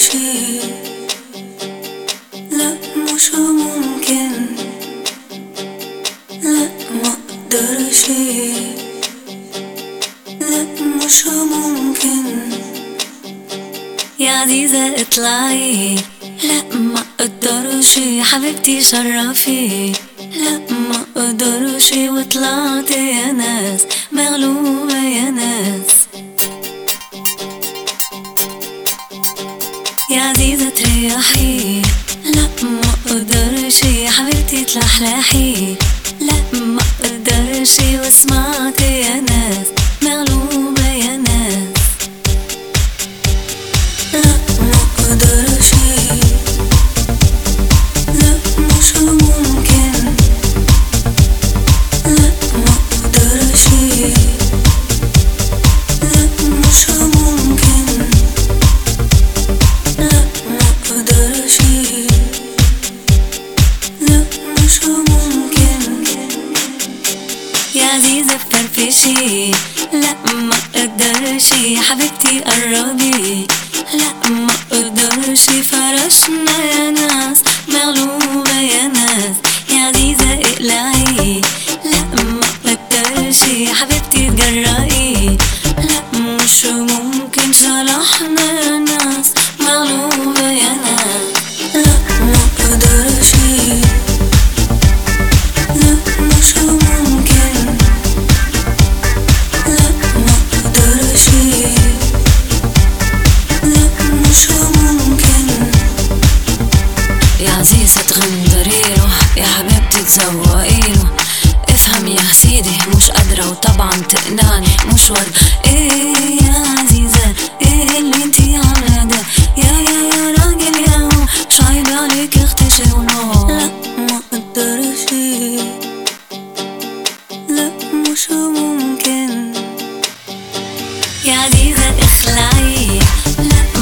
اقدرش لا مش ممكن لا ما اقدرش لا مش ممكن يا عزيزة اطلعي لا ما اقدرش حبيبتي شرفي لا ما اقدرش وطلعت يا ناس مغلوبة يا ناس يا عزيزة تريحي لا ما اقدرش حبيبتي تلحلحي لا ما اقدرش وسمعت يا ناس مغلوبة يا ناس لا ما اقدرش لا مش ممكن لا ما اقدرش لا مش ممكن لا ما اقدرش لا مش ممكن يا عزيزة فرفشي لا ما اقدرش حبيبتي قربي لا ما اقدرش فرشنا يا ناس مغلوبة يا ناس يا عزيزة اقلعي لا ما اقدرش حبيبتي تجرأي لا مش ممكن صلحنا يا ناس مغلوبة يا ناس لا ما اقدرش لا مش ممكن لا ما اقدرش لا مش ممكن يا عزيزة تغندريله يا حبيبتي تزوقيله افهم يا سيدي مش قادرة وطبعا تقنعني مش ورد ايه يا عزيزة ايه اللي انتي عاملة ده يا يا يا راجل يا هو مش عيب عليك اختشي لا ونور ما اقدرش لا مش ممكن يا عزيزة اخلعي لا